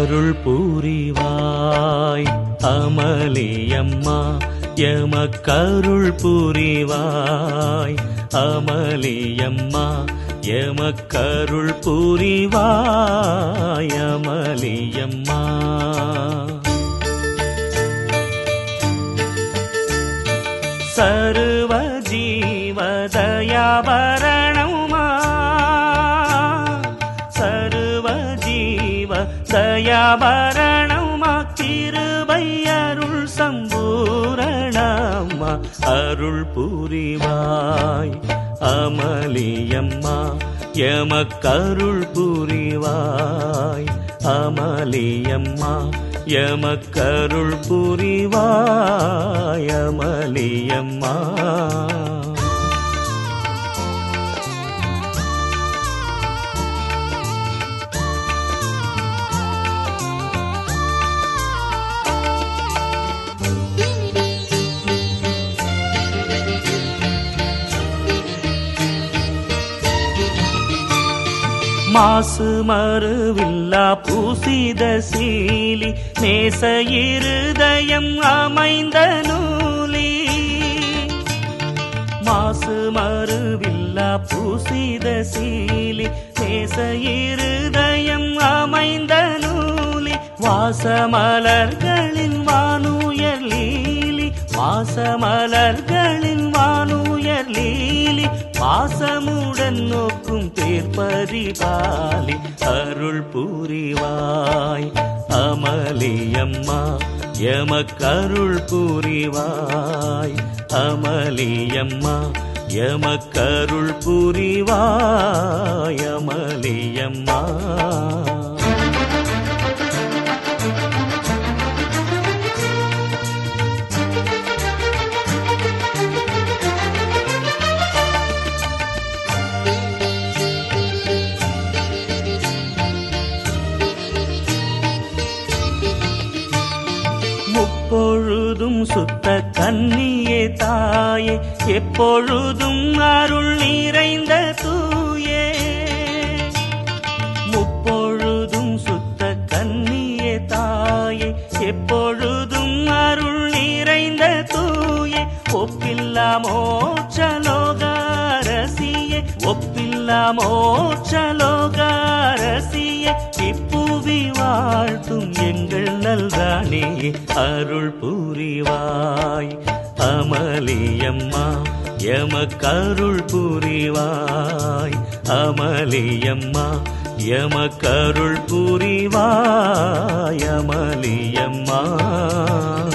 அருள் புரிவாய் அமளியம்மா எமக்கருள் புரிவாய் அமளியம்மா எமக்கருள் புரிவாய் அமளியம்மா சர்வ ஜீவதயாபரணமா சர்வ ஜீவ தயாபரணமா கிருபை அருள் சம்பூரணம்மா அருள் புரிவாய் அமளியம்மா எமக்கருள் புரிவாய் அமளியம்மா எமக்கருள் புரிவாய் அமளியம்மா மாசு மறுவில்லா பூசித சீலி நேச இருதயம் அமைந்த நூலி மாசு மறுவில்லா பூசித சீலி நேச இருதயம் அமைந்த நூலி வாசமலர்களின் வானுயர் லீலி வாசமலர்களின் வானுயர் லீலி பாசமுடன் நோக்கும் தேர்பரிபாலி அருள் புரிவாய் அமளியம்மா எமக்கருள் புரிவாய் அமளியம்மா எமக்கருள் புரிவாய் அமளியம்மா முப்பொழுதும் சுத்த கன்னியே தாயே எப்பொழுதும் அருள் நிறைந்த தூயே முப்பொழுதும் சுத்த கன்னியே தாயே எப்பொழுதும் அருள் நிறைந்த தூயே ஒப்பில்லா மோட்சலோகாரசியே ஒப்பில்லா மோட்சலோகாரசியே இப்புவி வாழ்த்தும் எங்கள் நல்தானே அருள் புரிவாய் அமளியம்மா எமக்கருள் புரிவாய் அமளியம்மா எமக்கருள் புரிவாய் அமளியம்மா